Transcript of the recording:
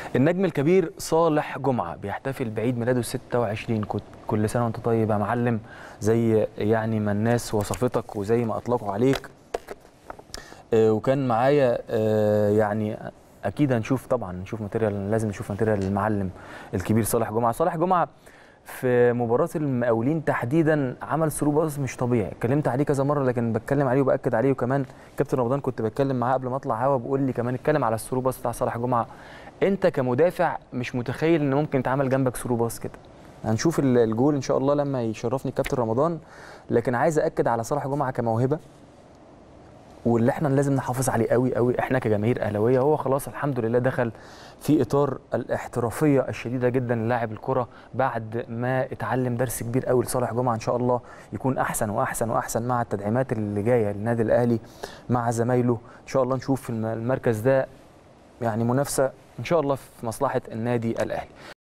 النجم الكبير صالح جمعه بيحتفل بعيد ميلاده 26 كنت كل سنه وانت طيب يا معلم زي يعني ما الناس وصفتك وزي ما اطلقوا عليك آه، وكان معايا آه، يعني اكيد هنشوف طبعا نشوف ماتيريال لازم نشوف ماتيريال المعلم الكبير صالح جمعه صالح جمعه في مباراه المقاولين تحديدا عمل ثرو باص مش طبيعي اتكلمت عليه كذا مره لكن بتكلم عليه وباكد عليه وكمان كابتن رمضان كنت بتكلم معاه قبل ما اطلع هوا بيقول لي كمان اتكلم على الثرو باص بتاع صالح جمعه انت كمدافع مش متخيل ان ممكن يتعمل جنبك ثرو باص كده هنشوف ال- الجول ان شاء الله لما يشرفني كابتن رمضان لكن عايز اكد على صالح جمعه كموهبه واللي احنا لازم نحافظ عليه قوي قوي احنا كجماهير اهلاويه هو خلاص الحمد لله دخل في اطار الاحترافيه الشديده جدا للاعب الكره بعد ما اتعلم درس كبير قوي لصالح جمعه ان شاء الله يكون احسن واحسن واحسن مع التدعيمات اللي جايه للنادي الاهلي مع زمايله ان شاء الله نشوف في الم- المركز ده يعني منافسه ان شاء الله في مصلحه النادي الاهلي